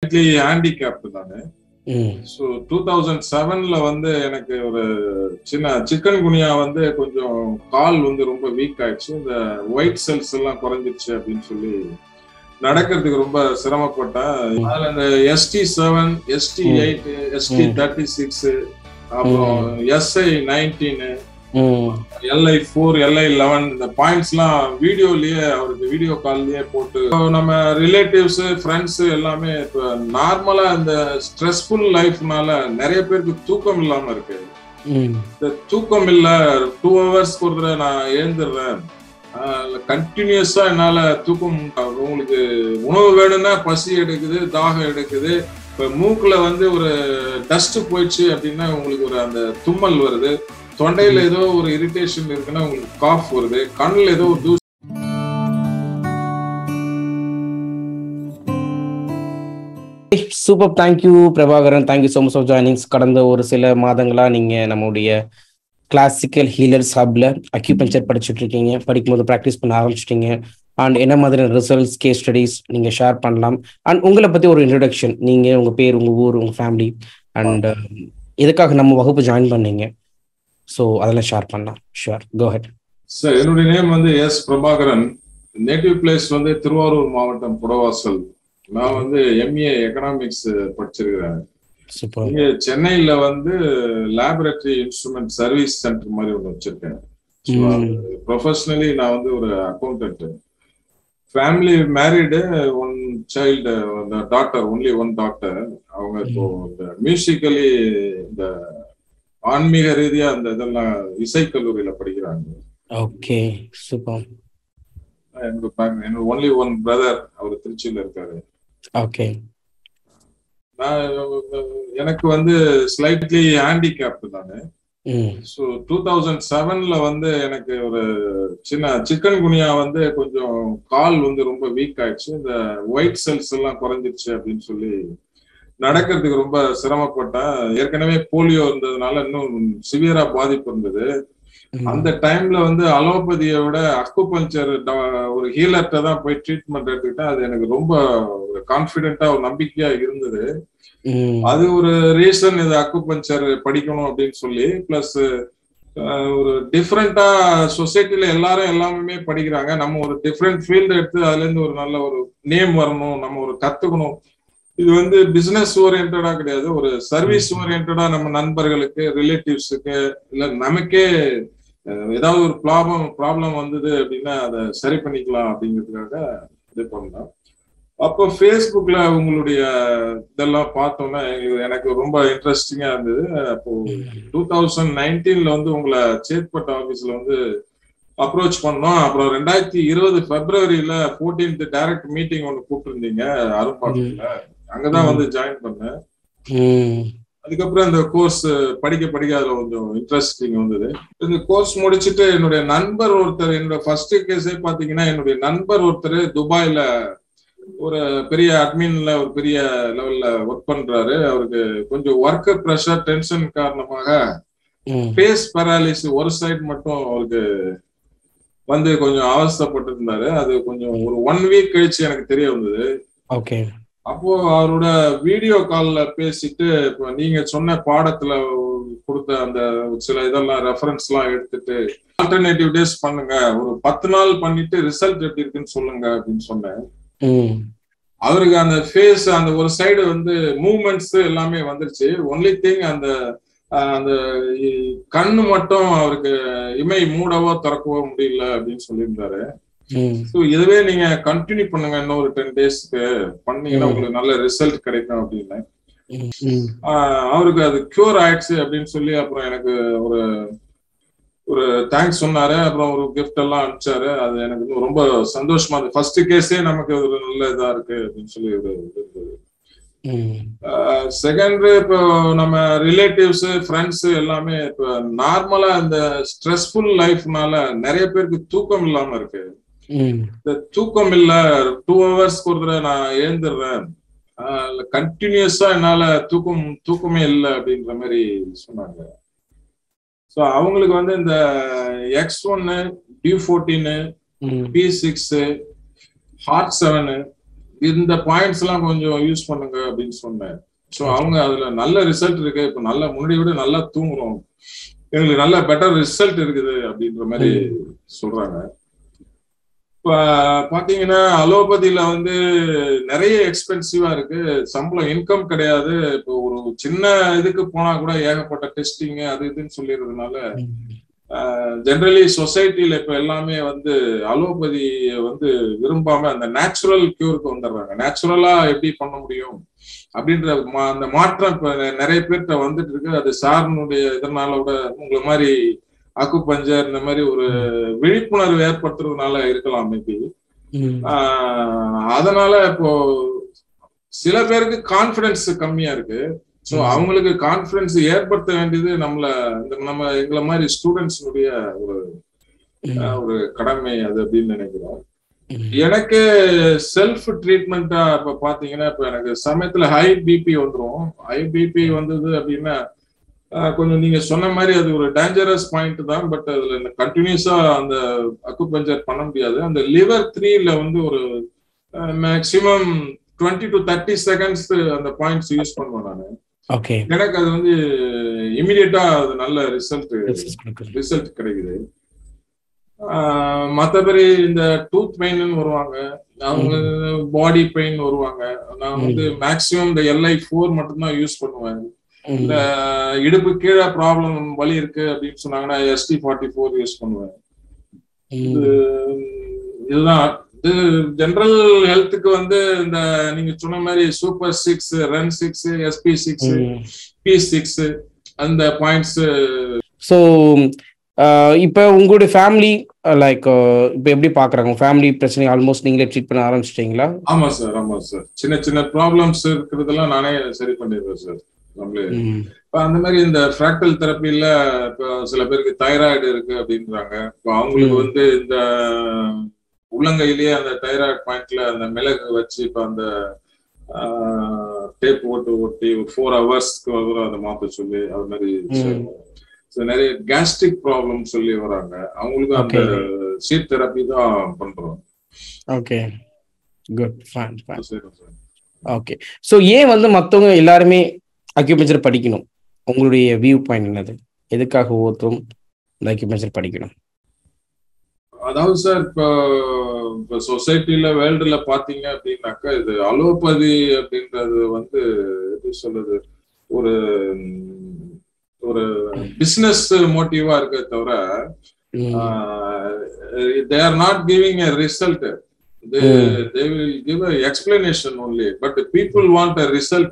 handicapped தானே so two thousand செவன்ல வந்து எனக்கு ஒரு சின்ன சிக்கன் குனியா வந்து கொஞ்சம் கால் வந்து ரொம்ப வீக் ஆயிடுச்சு இந்த ஒயிட் செல்ஸ் எல்லாம் குறைஞ்சிருச்சு அப்படின்னு சொல்லி நடக்கிறதுக்கு ரொம்ப சிரமப்பட்டேன் அதுல இந்த ST seven ST eight ST thirty six அப்புறம் SI nineteen LI four LI eleven இந்த பாயிண்ட்ஸ் எல்லாம் வீடியோலயே அவருக்கு வீடியோ கால்லயே போட்டு நம்ம ரிலேட்டிவ்ஸ் ஃப்ரெண்ட்ஸ் எல்லாமே இப்போ நார்மலா இந்த ஸ்ட்ரெஸ்ஃபுல் லைஃப்னால நிறைய பேருக்கு தூக்கம் இல்லாம இருக்கு இந்த தூக்கம் இல்ல டூ ஹவர்ஸ்க்கு ஒரு தடவை நான் எழுந்துடுறேன் கண்டினியூஸா என்னால தூக்கம் உங்களுக்கு உணவு வேணும்னா பசி எடுக்குது தாகம் எடுக்குது இப்ப மூக்குல வந்து ஒரு டஸ்ட் போயிடுச்சு அப்படின்னா உங்களுக்கு ஒரு அந்த தும்மல் வருது தொண்டையில ஏதோ ஒரு இரிட்டேஷன் இருக்குன்னா உங்களுக்கு காஃப் வருது கண்ணுல ஏதோ ஒரு தூசி super thank you Prabhakaran thank you so much for joinings கடந்த ஒரு சில மாதங்களா நீங்க நம்முடைய கிளாசிக்கல் ஹீலர்ஸ் ஹப்ல அக்யூபஞ்சர் படிச்சுட்டு இருக்கீங்க படிக்கும்போது ப்ராக்டிஸ் பண்ண ஆரம்பிச்சிட்டீங்க அண்ட் என்ன மாதிரியான ரிசல்ட்ஸ் கேஸ் ஸ்டடிஸ் நீங்க ஷேர் பண்ணலாம் அண்ட் உங்களை பத்தி ஒரு இன்ட்ரடக்ஷன் நீங்க உங்க பேர் உங்க ஊர் உங்க ஃபேமிலி அண்ட் எதுக்காக நம்ம வகுப்பு ஜாயின் பண்ணீங்க ஸோ அதெல்லாம் ஷேர் பண்ணலாம் ஷுர் கோ ஹெட் சார் என்னுடைய நேம் வந்து எஸ் பிரபாகரன் நேட்டிவ் பிளேஸ் வந்து திருவாரூர் மாவட்டம் புடவாசல் நான் வந்து எம்ஏ எக்கனாமிக்ஸ் படிச்சிருக்கிறேன் சூப்பர் இங்க சென்னையில வந்து லேபரட்டரி இன்ஸ்ட்ருமெண்ட் சர்வீஸ் சென்டர் மாதிரி ஒன்று வச்சிருக்கேன் ப்ரொஃபஷனலி நான் வந்து ஒரு accountant family married one child doctor only one doctor அவங்க இப்போ இந்த மியூசிக்கலி இந்த ஆன்மீக ரீதியா அந்த இதெல்லாம் இசைக்கல்லூரியில படிக்கிறாங்க ஓகே சூப்பர் என்னோட ஒன்லி ஒன் பிரதர் அவர் திருச்சியில இருக்காரு ஓகே நான் எனக்கு வந்து ஸ்லைட்லி ஹேண்டிகேப்ட் தானே ஸோ டூ தௌசண்ட் செவன்ல வந்து எனக்கு ஒரு சின்ன சிக்கன் குனியா வந்து கொஞ்சம் கால் வந்து ரொம்ப வீக் ஆயிடுச்சு இந்த ஒயிட் செல்ஸ் எல்லாம் குறைஞ்சிருச்சு அப்படின்னு சொல்லி நடக்கிறதுக்கு ரொம்ப சிரமப்பட்டேன் ஏற்கனவே போலியோ இருந்ததுனால இன்னும் சிவியரா பாதிப்பு இருந்தது அந்த டைம்ல வந்து அலோபதியை விட அக்குபஞ்சர் ஒரு ஹீலர்கிட்ட தான் போய் ட்ரீட்மெண்ட் எடுத்துக்கிட்டேன் அது எனக்கு ரொம்ப ஒரு கான்பிடென்டா ஒரு நம்பிக்கையா இருந்தது அது ஒரு ரீசன் இது அக்குபஞ்சர் படிக்கணும் அப்படின்னு சொல்லி பிளஸ் ஒரு டிஃப்ரெண்டா சொசைட்டில எல்லாரும் எல்லாமே படிக்கிறாங்க நம்ம ஒரு டிஃப்ரெண்ட் ஃபீல்டு எடுத்து அதுல இருந்து ஒரு நல்ல ஒரு நேம் வரணும் நம்ம ஒரு கத்துக்கணும் இது வந்து பிசினஸ் ஓரியன்டா கிடையாது ஒரு சர்வீஸ் ஓரியன்டா நம்ம நண்பர்களுக்கு ரிலேட்டிவ்ஸுக்கு இல்ல நமக்கே ஏதாவது ஒரு ப்ராப்ளம் ப்ராப்ளம் வந்தது அப்படின்னா அதை சரி பண்ணிக்கலாம் அப்படிங்கிறதுக்காக இது பண்ணலாம் அப்போ ஃபேஸ்புக்ல உங்களுடைய இதெல்லாம் பார்த்தோன்னா எனக்கு ரொம்ப இன்ட்ரெஸ்டிங்கா இருந்தது அப்போ டூ தௌசண்ட் நைன்டீன்ல வந்து உங்களை சேத்பட் ஆபீஸ்ல வந்து அப்ரோச் பண்ணோம் அப்புறம் ரெண்டாயிரத்தி இருபது பிப்ரவரியில ஃபோர்டீன்த் டைரக்ட் மீட்டிங் ஒன்று கூப்பிட்டுருந்தீங்க அரும்பாக்கத்துல அங்கதான் வந்து ஜாயின் பண்ணேன் அதுக்கப்புறம் இந்த கோர்ஸ் படிக்க படிக்க அதுல கொஞ்சம் இன்ட்ரெஸ்டிங் வந்தது இந்த கோர்ஸ் முடிச்சுட்டு என்னுடைய நண்பர் ஒருத்தர் என்னோட ஃபர்ஸ்ட் கேஸே பாத்தீங்கன்னா என்னுடைய நண்பர் ஒருத்தர் துபாயில ஒரு பெரிய அட்மின்ல ஒரு பெரிய லெவல்ல ஒர்க் பண்றாரு அவருக்கு கொஞ்சம் ஒர்க் ப்ரெஷர் டென்ஷன் காரணமாக ஃபேஸ் பேராலிஸ் ஒரு சைடு மட்டும் அவருக்கு வந்து கொஞ்சம் அவஸ்தப்பட்டு இருந்தாரு அது கொஞ்சம் ஒரு ஒன் வீக் கழிச்சு எனக்கு தெரிய வந்தது ஓகே அப்போ அவரோட வீடியோ கால்ல பேசிட்டு இப்போ நீங்க சொன்ன பாடத்துல கொடுத்த அந்த சில இதெல்லாம் ரெஃபரன்ஸ் எல்லாம் எடுத்துட்டு ஆல்டர்னேட்டிவ் டேஸ் பண்ணுங்க ஒரு பத்து நாள் பண்ணிட்டு ரிசல்ட் எப்படி இருக்குன்னு சொல்லுங்க அப்படின்னு சொன்னேன் அவருக்கு அந்த ஃபேஸ் அந்த ஒரு சைடு வந்து மூமெண்ட்ஸ் எல்லாமே வந்துருச்சு ஒன்லி திங் அந்த அந்த கண்ணு மட்டும் அவருக்கு இமை மூடவோ திறக்கவோ முடியல அப்படின்னு சொல்லியிருந்தாரு ஸோ இதுவே நீங்க கண்டினியூ பண்ணுங்க இன்னும் ஒரு டென் டேஸ்க்கு பண்ணீங்கன்னா உங்களுக்கு நல்ல ரிசல்ட் கிடைக்கும் அப்படின்னு அவருக்கு அது கியூர் ஆயிடுச்சு அப்படின்னு சொல்லி அப்புறம் எனக்கு ஒரு ஒரு தேங்க்ஸ் சொன்னாரு அப்புறம் ஒரு கிஃப்ட் எல்லாம் அனுப்பிச்சாரு அது எனக்கு ரொம்ப சந்தோஷமா இருந்தது ஃபர்ஸ்ட் கேஸே நமக்கு ஒரு நல்ல இதா இருக்கு அப்படின்னு சொல்லி ஒரு இருந்தது செகண்ட் இப்போ நம்ம ரிலேட்டிவ்ஸ் ஃப்ரெண்ட்ஸ் எல்லாமே இப்போ நார்மலா இந்த ஸ்ட்ரெஸ்ஃபுல் லைஃப்னால நிறைய பேருக்கு தூக்கம் இல்லாம இருக்கு இந்த தூக்கம் இல்ல டூ ஹவர்ஸ்க்கு ஒரு தடவை நான் எழுந்துடுறேன் கண்டினியூஸா என்னால தூக்கம் தூக்கமே இல்லை அப்படின்ற மாதிரி சொன்னாங்க ஸோ அவங்களுக்கு வந்து இந்த எக்ஸ் ஒன்னு D fourteen P six heart seven இந்த பாயிண்ட்ஸ் எல்லாம் கொஞ்சம் யூஸ் பண்ணுங்க அப்படின்னு சொன்னேன் ஸோ அவங்க அதுல நல்ல ரிசல்ட் இருக்கு இப்ப நல்ல முன்னாடி விட நல்லா தூங்குறோம் எங்களுக்கு நல்ல பெட்டர் ரிசல்ட் இருக்குது அப்படின்ற மாதிரி சொல்றாங்க இப்ப பாத்தீங்கன்னா அலோபதியில வந்து நிறைய எக்ஸ்பென்சிவா இருக்கு சம்பளம் இன்கம் கிடையாது இப்போ ஒரு சின்ன இதுக்கு போனா கூட ஏகப்பட்ட டெஸ்டிங் அது இதுன்னு சொல்லிடுறதுனால ஜென்ரலி சொசைட்டில இப்ப எல்லாமே வந்து அலோபதி வந்து விரும்பாம அந்த நேச்சுரல் கியூருக்கு வந்துடுறாங்க நேச்சுரலா எப்படி பண்ண முடியும் அப்படின்ற அந்த மாற்றம் இப்ப நிறைய பேர்கிட்ட வந்துட்டு இருக்கு அது சாரனுடைய இதனால கூட உங்களை மாதிரி அக்கு பஞ்சர் இந்த மாதிரி ஒரு விழிப்புணர்வு ஏற்படுத்துறதுனால இருக்கலாம் மேபி அதனால இப்போ சில பேருக்கு கான்பிடன்ஸ் கம்மியா இருக்கு ஸோ அவங்களுக்கு கான்பிடன்ஸ் ஏற்படுத்த வேண்டியது நம்மள இந்த நம்ம எங்களை மாதிரி ஸ்டூடெண்ட்ஸுடைய ஒரு ஒரு கடமை அது அப்படின்னு நினைக்கிறோம் எனக்கு செல்ஃப் ட்ரீட்மெண்டா இப்ப பாத்தீங்கன்னா இப்ப எனக்கு சமயத்துல ஹை பிபி வந்துடும் ஹை பிபி வந்தது அப்படின்னா கொஞ்சம் நீங்க சொன்ன மாதிரி அது ஒரு டேஞ்சரஸ் பாயிண்ட் தான் பட் அதுல கண்டினியூஸா அந்த அக்குபஞ்சர் பண்ண முடியாது அந்த லிவர் த்ரீல வந்து ஒரு maximum twenty to thirty seconds அந்த பாயிண்ட்ஸ் யூஸ் பண்ணுவேன் நான் ஓகே எனக்கு அது வந்து இமிடியட்டா அது நல்ல ரிசல்ட் ரிசல்ட் கிடைக்குது மற்றபடி இந்த டூத் பெயின் வருவாங்க அவங்க பாடி பெயின் வருவாங்க நான் வந்து மேக்சிமம் இந்த எல்ஐ ஃபோர் மட்டும்தான் யூஸ் பண்ணுவேன் இந்த இடுப்பு கீழே ப்ராப்ளம் வலி இருக்கு அப்படின்னு சொன்னாங்கன்னா எஸ்டி ஃபார்ட்டி ஃபோர் யூஸ் பண்ணுவேன் இதுதான் இது ஜெனரல் ஹெல்த்துக்கு வந்து இந்த நீங்க சொன்ன மாதிரி super six run six SP six P six அந்த பாயிண்ட்ஸ் ஸோ இப்போ உங்களுடைய ஃபேமிலி லைக் இப்போ எப்படி பாக்குறாங்க ஃபேமிலி பிரச்சனை ஆல்மோஸ்ட் நீங்களே ட்ரீட் பண்ண ஆரம்பிச்சிட்டீங்களா ஆமா சார் ஆமா சார் சின்ன சின்ன ப்ராப்ளம்ஸ் இருக்கிறதெல்லாம் நானே சரி பண்ணிடுவேன் சார் நம்மளே இப்போ அந்த மாதிரி இந்த ஃப்ராக்டல் தெரப்பில இப்போ சில பேருக்கு தைராய்டு இருக்கு அப்படின்றாங்க இப்போ அவங்களுக்கு வந்து இந்த உள்ளங்கையிலேயே அந்த தைராய்டு பாயிண்ட்ல அந்த மிளகு வச்சு இப்போ அந்த டேப் ஓட்டு ஒட்டி ஃபோர் ஹவர்ஸ்க்கு வரும் அதை மாத்த சொல்லி அது மாதிரி நிறைய கேஸ்ட்ரிக் ப்ராப்ளம் சொல்லி வராங்க அவங்களுக்கு அந்த சீட் தெரப்பி தான் பண்றோம் okay good fine fine okay so ஏன் வந்து மற்றவங்க எல்லாருமே அக்யூபஞ்சர் படிக்கணும் உங்களுடைய வியூ பாயிண்ட் என்னது எதுக்காக ஒவ்வொருத்தரும் இந்த அக்யூபஞ்சர் படிக்கணும் அதாவது சார் இப்போ இப்போ சொசைட்டில வேர்ல்டுல பாத்தீங்க அப்படின்னாக்கா இது அலோபதி அப்படின்றது வந்து எப்படி சொல்றது ஒரு ஒரு பிசினஸ் மோட்டிவா இருக்க தவிர they are not giving a result they will give a explanation only but people want a result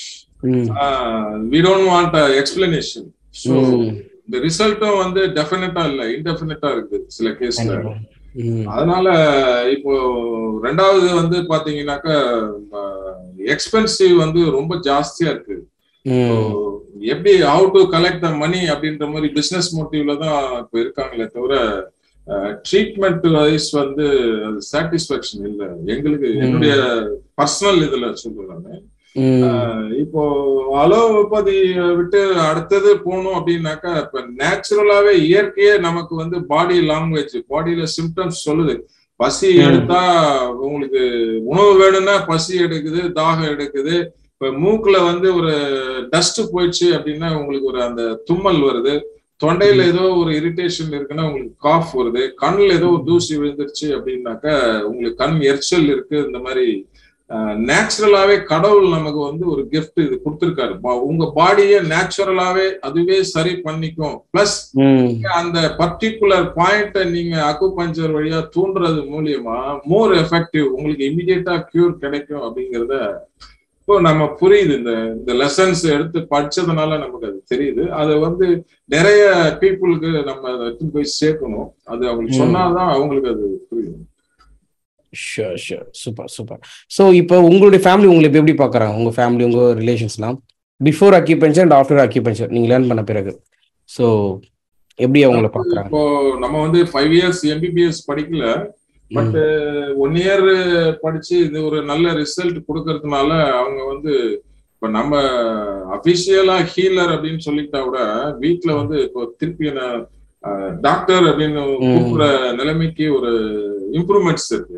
we don't want a explanation so இந்த ரிசல்ட்டும் வந்து டெஃபினட்டா இல்ல இன்டெஃபினட்டா இருக்கு சில கேஸ்ல அதனால இப்போ ரெண்டாவது வந்து பாத்தீங்கன்னாக்கா எக்ஸ்பென்சிவ் வந்து ரொம்ப ஜாஸ்தியா இருக்கு எப்படி how to collect the money அப்படின்ற மாதிரி பிசினஸ் மோட்டிவ்ல தான் இப்போ இருக்காங்களே தவிர ட்ரீட்மெண்ட் வைஸ் வந்து அது சாட்டிஸ்பாக்சன் இல்லை எங்களுக்கு என்னுடைய பர்சனல் இதுல சொல்றேன் இப்போ அலோபதி விட்டு அடுத்தது போகணும் அப்படின்னாக்கா இப்ப நேச்சுரலாவே இயற்கையே நமக்கு வந்து பாடி லாங்குவேஜ் பாடியில சிம்டம்ஸ் சொல்லுது பசி எடுத்தா உங்களுக்கு உணவு வேணும்னா பசி எடுக்குது தாகம் எடுக்குது இப்ப மூக்குல வந்து ஒரு டஸ்ட் போயிடுச்சு அப்படின்னா உங்களுக்கு ஒரு அந்த தும்மல் வருது தொண்டையில ஏதோ ஒரு இரிட்டேஷன் இருக்குன்னா உங்களுக்கு காஃப் வருது கண்ணுல ஏதோ ஒரு தூசி விழுந்துருச்சு அப்படின்னாக்கா உங்களுக்கு கண் எரிச்சல் இருக்கு இந்த மாதிரி நேச்சுரலாவே கடவுள் நமக்கு வந்து ஒரு கிஃப்ட் இது கொடுத்துருக்காரு உங்க பாடியை நேச்சுரலாவே அதுவே சரி பண்ணிக்கும் பிளஸ் அந்த பர்டிகுலர் பாயிண்ட நீங்க அக்குபஞ்சர் வழியா தூண்டுறது மூலியமா மோர் எஃபெக்டிவ் உங்களுக்கு இமிடியேட்டா கியூர் கிடைக்கும் அப்படிங்கறத இப்போ நம்ம புரியுது இந்த இந்த லெசன்ஸ் எடுத்து படிச்சதுனால நமக்கு அது தெரியுது அது வந்து நிறைய பீப்புளுக்கு நம்ம அதை எடுத்து போய் சேர்க்கணும் அது அவங்களுக்கு சொன்னாதான் அவங்களுக்கு அது புரியும் sure sure super super so இப்போ உங்களுடைய ஃபேமிலி உங்களை இப்போ எப்படி பார்க்குறாங்க உங்கள் ஃபேமிலி உங்கள் ரிலேஷன்ஸ்லாம் before acupuncture and after acupuncture நீங்கள் லேர்ன் பண்ண பிறகு ஸோ எப்படி அவங்கள பார்க்குறாங்க இப்போ நம்ம வந்து ஃபைவ் இயர்ஸ் எம்பிபிஎஸ் படிக்கல பட் ஒன் இயர் படிச்சு இது ஒரு நல்ல ரிசல்ட் கொடுக்கறதுனால அவங்க வந்து இப்ப நம்ம அபிஷியலா ஹீலர் அப்படின்னு சொல்லிட்டா கூட வீட்டுல வந்து இப்போ திருப்பி என்ன டாக்டர் அப்படின்னு கூப்பிடுற நிலைமைக்கு ஒரு இம்ப்ரூவ்மெண்ட்ஸ் இருக்கு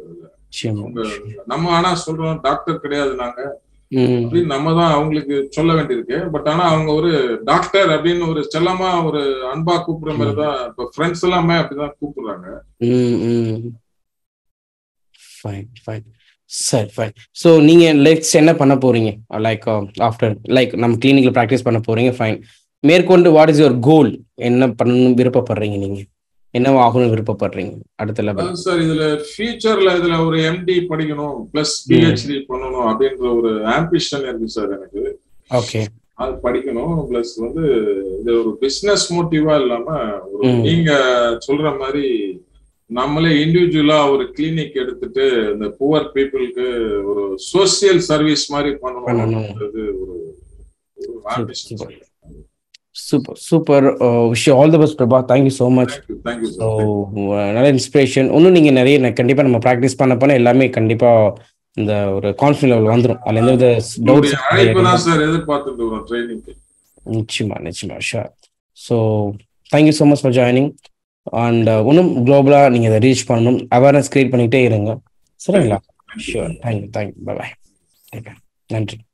நம்ம ஆனா சொல்றோம் டாக்டர் கிடையாது நாங்க அப்படின்னு நம்ம தான் அவங்களுக்கு சொல்ல வேண்டியிருக்கு பட் ஆனா அவங்க ஒரு டாக்டர் அப்படின்னு ஒரு செல்லமா ஒரு அன்பா கூப்பிடுற மாதிரி தான் இப்ப ஃப்ரெண்ட்ஸ் எல்லாமே அப்படிதான் கூப்பிடுறாங்க ஃபைன் ஃபைன் சரி ஃபைன் ஸோ நீங்க நெக்ஸ்ட் என்ன பண்ண போறீங்க லைக் ஆஃப்டர் லைக் நம்ம கிளினிக்ல ப்ராக்டிஸ் பண்ண போறீங்க ஃபைன் மேற்கொண்டு வாட் இஸ் யுவர் கோல் என்ன பண்ணணும்னு விருப்பப்படுறீங்க நீங்க என்ன ஆகணும்னு விருப்பப்படுறீங்க அடுத்த லெவல் சார் இதுல ஃபியூச்சர்ல இதுல ஒரு எம்டி படிக்கணும் பிளஸ் பிஹெச்டி பண்ணணும் அப்படின்ற ஒரு ஆம்பிஷன் இருக்கு சார் எனக்கு ஓகே அது படிக்கணும் பிளஸ் வந்து இது ஒரு பிசினஸ் மோட்டிவா இல்லாம ஒரு நீங்க சொல்ற மாதிரி நம்மளே இண்டிவிஜுவலா ஒரு கிளினிக் எடுத்துட்டு இந்த புவர் பீப்புளுக்கு ஒரு சோசியல் சர்வீஸ் மாதிரி பண்ணணும்ன்றது ஒரு ambition super super wish all the best Prabha thank you so much so நல்ல இன்ஸ்பிரேஷன் இன்னும் நீங்கள் நிறைய கண்டிப்பாக நம்ம ப்ராக்டிஸ் பண்ண பண்ண எல்லாமே கண்டிப்பாக இந்த ஒரு கான்ஃபிடன்ட் லெவல் வந்துடும் அதில் எந்த வித டவுட்ஸ் நிச்சயமா நிச்சயமா sure so thank you so much for joining and இன்னும் குளோபலாக நீங்கள் இதை ரீச் பண்ணணும் அவேர்னஸ் கிரியேட் பண்ணிகிட்டே இருங்க சரிங்களா ஷூர் தேங்க்யூ தேங்க்யூ பாய் நன்றி